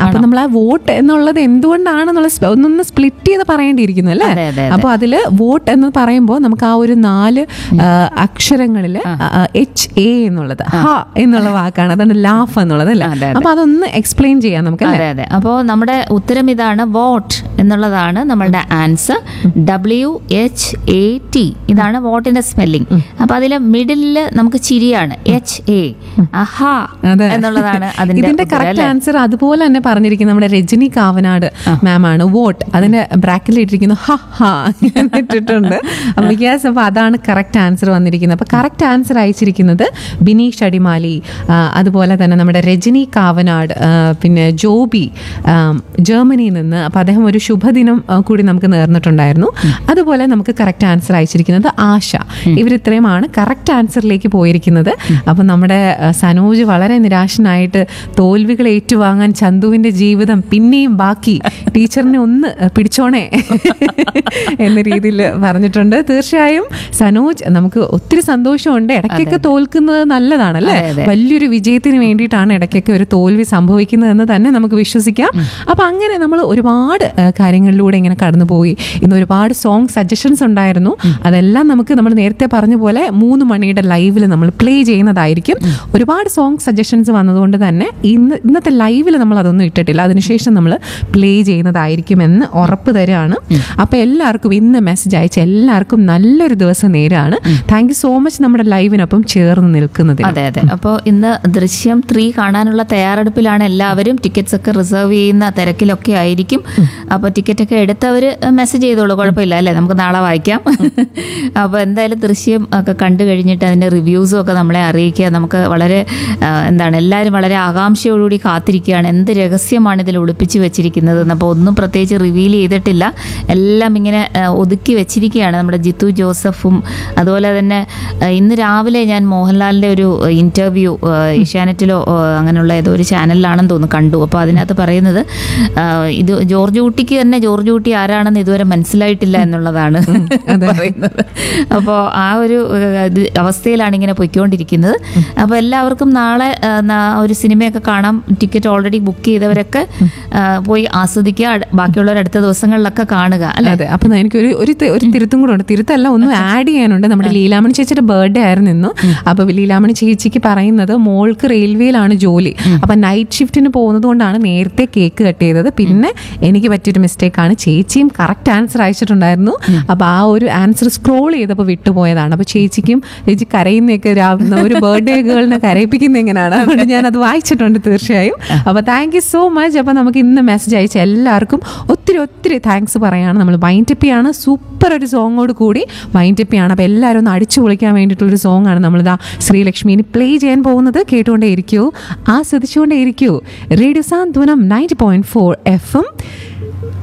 അപ്പൊ നമ്മൾ ആ വോട്ട് എന്നുള്ളത് എന്തുകൊണ്ടാണെന്നുള്ള സ്പ- ഒന്നൊന്ന് സ്പ്ലിറ്റ് ചെയ്ത് പറയേണ്ടിയിരിക്കുന്നു അല്ലേ അതെ, അതെ, അപ്പൊ അതില് വോട്ട് എന്ന് പറയുമ്പോൾ നമുക്ക് ആ ഒരു നാല് അക്ഷരങ്ങളില് എച്ച് എ എന്നുള്ളത് ഹ എന്നുള്ള വാക്കാണ് അതാണ് ലാഫ് എന്നുള്ളത് അല്ലേ അതെ, അതെ. അപ്പൊ അതൊന്ന് എക്സ്പ്ലെയിൻ ചെയ്യാം നമുക്ക് അല്ലേ അതെ അതെ അപ്പോൾ നമ്മുടെ ഉത്തരം ഇതാണ് വോട്ട് എന്നുള്ളതാണ് നമ്മളുടെ answer W H A T ഇതാണ് വോട്ടിന്റെ സ്പെല്ലിംഗ് അപ്പൊ അതിലെ മിഡിലില് നമുക്ക് ചിരിയാണ് എച്ച് എ അഹാ അതെ. എന്നുള്ളതാണ് അതിന്റെ ഇതിന്റെ ഉത്തരം, കറക്റ്റ് അല്ലേ? ആൻസർ അതുപോലെ തന്നെ പറഞ്ഞിരിക്കുന്നത് നമ്മുടെ രജനി കാവനാട് മാം ആണ് വോട്ട് അതിന്റെ ബ്രാക്കറ്റിൽ ഇട്ടിരിക്കുന്നു ഹ ഹ എന്ന് ഇട്ടിട്ടുണ്ട് അപ്പൊ യെസ് അപ്പൊ അതാണ് കറക്റ്റ് ആൻസർ വന്നിരിക്കുന്നത് അപ്പൊ കറക്റ്റ് ആൻസർ അയച്ചിരിക്കുന്നത് ബിനീഷ് അടിമാലി ആ, അതുപോലെ തന്നെ നമ്മുടെ രജനി കാവനാട് ആ, പിന്നെ ജോബി ആ, ജർമ്മനിയിൽ നിന്ന് അപ്പൊ അദ്ദേഹം ഒരു ശുഭദിനം ആ, കൂടി നമുക്ക് നേർന്നിട്ടുണ്ടായിരുന്നു അതുപോലെ നമുക്ക് കറക്റ്റ് ആൻസർ അയച്ചിരിക്കുന്നത് ആശ ഇവർ ഇത്രയുമാണ് കറക്റ്റ് ആൻസറിലേക്ക് പോയിരിക്കുന്നത് അപ്പൊ നമ്മുടെ ആ, സനോജ് വളരെ നിരാശനായിട്ട് തോൽവികൾ ഏറ്റുവാങ്ങാൻ ചന്തുവിന്റെ ജീവിതം പിന്നെയും ബാക്കി ടീച്ചറിനെ ഒന്ന് പിടിച്ചോണേ എന്ന രീതിയിൽ പറഞ്ഞിട്ടുണ്ട് തീർച്ചയായും സനോജ് നമുക്ക് ഒത്തിരി സന്തോഷമുണ്ട് ഇടയ്ക്കൊക്കെ തോൽക്കുന്നത് നല്ലതാണല്ലേ അതെ, അതെ. വലിയൊരു വിജയത്തിന് വേണ്ടിയിട്ടാണ് ഇടയ്ക്കൊക്കെ ഒരു തോൽവി സംഭവിക്കുന്നതെന്ന് തന്നെ നമുക്ക് വിശ്വസിക്കാം അപ്പൊ അങ്ങനെ നമ്മൾ ഒരുപാട് ആ, കാര്യങ്ങളിലൂടെ ഇങ്ങനെ കടന്നുപോയി ഇന്ന് ഒരുപാട് സോങ് സജഷൻസ് ഉണ്ടായിരുന്നു അതെല്ലാം നമുക്ക് നമ്മൾ നേരത്തെ പറഞ്ഞ പോലെ മൂന്ന് മണിയുടെ ലൈവിൽ നമ്മൾ പ്ലേ ചെയ്യുന്നതായിരിക്കും ഒരുപാട് സോങ് സജഷൻസ് വന്നതുകൊണ്ട് തന്നെ ഇന്ന് ഇന്നത്തെ ലൈവിൽ നമ്മൾ അതൊന്നും ഇട്ടിട്ടില്ല അതിനുശേഷം നമ്മൾ പ്ലേ ചെയ്യുന്നതായിരിക്കും എന്ന് ഉറപ്പ് തരാണ് അപ്പൊ എല്ലാവർക്കും ഇന്ന് മെസ്സേജ് അയച്ച എല്ലാവർക്കും നല്ലൊരു ദിവസം നേരാണ് താങ്ക് യു സോ മച്ച് നമ്മുടെ ലൈവിനൊപ്പം ചേർന്ന് നിൽക്കുന്നതിന് അതെ അതെ അപ്പോൾ ഇന്ന് ദൃശ്യം ത്രീ കാണാനുള്ള തയ്യാറെടുപ്പിലാണ് എല്ലാവരും ടിക്കറ്റ്സ് ഒക്കെ റിസർവ് ചെയ്യുന്ന തിരക്കിലൊക്കെ ആയിരിക്കും അപ്പോൾ ടിക്കറ്റ് ഒക്കെ എടുത്തവർ മെസ്സേജ് ചെയ്തോളൂ കുഴപ്പമില്ല അല്ലേ നമുക്ക് നാളെ വായിക്കാം അപ്പോൾ എന്തായാലും ദൃശ്യം ഒക്കെ കണ്ടു കഴിഞ്ഞിട്ട് അതിൻ്റെ റിവ്യൂസും ഒക്കെ നമ്മളെ അറിയിക്കുക നമുക്ക് വളരെ ആ, എന്താണ് എല്ലാവരും വളരെ ആകാംക്ഷയോടുകൂടി കാത്തിരിക്കുകയാണ് എന്ത് രഹസ്യമാണ് ഇതിൽ ഒളിപ്പിച്ച് വെച്ചിരിക്കുന്നത് അപ്പോൾ ഒന്നും പ്രത്യേകിച്ച് റിവീൽ ചെയ്തിട്ടില്ല എല്ലാം ഇങ്ങനെ ആ, ഒതുക്കി വെച്ചിരിക്കുകയാണ് നമ്മുടെ ജിത്തു ജോസഫും അതുപോലെ തന്നെ ആ, ഇന്ന് രാവിലെ ഞാൻ മോഹൻലാലിൻ്റെ ഒരു ഇൻ്റർവ്യൂ ഏഷ്യാനെറ്റിലോ ആ, അങ്ങനെയുള്ള ഏതോ ഒരു ചാനലിലാണെന്ന് തോന്നുന്നു കണ്ടു അപ്പോൾ അതിനകത്ത് പറയുന്നത് ആ, ഇത് ജോർജ് കുട്ടിക്ക് തന്നെ ജോർജ് കുട്ടി ആരാണെന്ന് ഇതുവരെ മനസ്സിലായിട്ടില്ല എന്നുള്ളതാണ് പറയുന്നത് അപ്പോൾ ആ ഒരു ആ, ഇത് അവസ്ഥയിലാണ് ഇങ്ങനെ പൊയ്ക്കൊണ്ടിരിക്കുന്നത് അപ്പോൾ എല്ലാവർക്കും നാളെ ആ, നാ- ഒരു സിനിമയൊക്കെ കാണാം ടിക്കറ്റ് ഓൾറെഡി ബുക്ക് ചെയ്തവരൊക്കെ ആ, പോയി ആസ്വദിക്കുക അട്- ബാക്കിയുള്ളവർ അടുത്ത ദിവസങ്ങളിലൊക്കെ കാണുക അല്ലെ അതെ അപ്പൊ എനിക്ക് ഒരു ഒരു തി- ഒരു തിരുത്തും കൂടെ ഉണ്ട് തിരുത്തല്ല ഒന്നും ആഡ് ചെയ്യാനുണ്ട് നമ്മുടെ ലീലാമണി ചേച്ചിയുടെ ബർത്ത്ഡേ ആയിരുന്നു ഇന്ന് അപ്പൊ ലീലാമണി ചേച്ചിക്ക് പറയുന്നത് മോൾക്ക് റെയിൽവേയിലാണ് ജോലി അപ്പൊ നൈറ്റ് ഷിഫ്റ്റിന് പോകുന്നത് കൊണ്ടാണ് നേരത്തെ കേക്ക് കട്ട് ചെയ്തത് പിന്നെ എനിക്ക് പറ്റിയൊരു മിസ്റ്റേക്ക് ആണ് ചേച്ചിയും കറക്റ്റ് ആൻസർ അയച്ചിട്ടുണ്ടായിരുന്നു അപ്പൊ ആ ഒരു ആൻസർ സ്ക്രോൾ ചെയ്തപ്പോൾ വിട്ടുപോയതാണ് അപ്പൊ ചേച്ചിക്കും ചേച്ചി കരയുന്നൊക്കെ രാ- ഒരു ബർത്ത്ഡേ ഗേളിനെ കരയിപ്പിക്കുന്ന എങ്ങനെയാണ് അതുകൊണ്ട് ഞാൻ അത് വായിച്ചിട്ടുണ്ട് തീർച്ചയായും അപ്പൊ താങ്ക് യു സോ മച്ച് അപ്പൊ നമുക്ക് ഇന്ന് മെസ്സേജ് അയച്ച എല്ലാവർക്കും ഒത്തിരി ഒത്തിരി താങ്ക്സ് പറയാണ് നമ്മൾ വൈൻഡപ്പിയാണ് സൂപ്പർ ഒരു സോങ്ങോട് കൂടി വൈൻഡപ്പിയാണ് അപ്പോൾ എല്ലാവരും ഒന്ന് അടിച്ചു പൊളിക്കാൻ വേണ്ടിയിട്ടുള്ളൊരു സോങ് ആണ് നമ്മളിതാ ശ്രീലക്ഷ്മിന് പ്ലേ ചെയ്യാൻ പോകുന്നത് കേട്ടുകൊണ്ടേ ഇരിക്കൂ ആസ്വദിച്ചുകൊണ്ടേ ഇരിക്കൂ radio Santhwanam ninety point four F M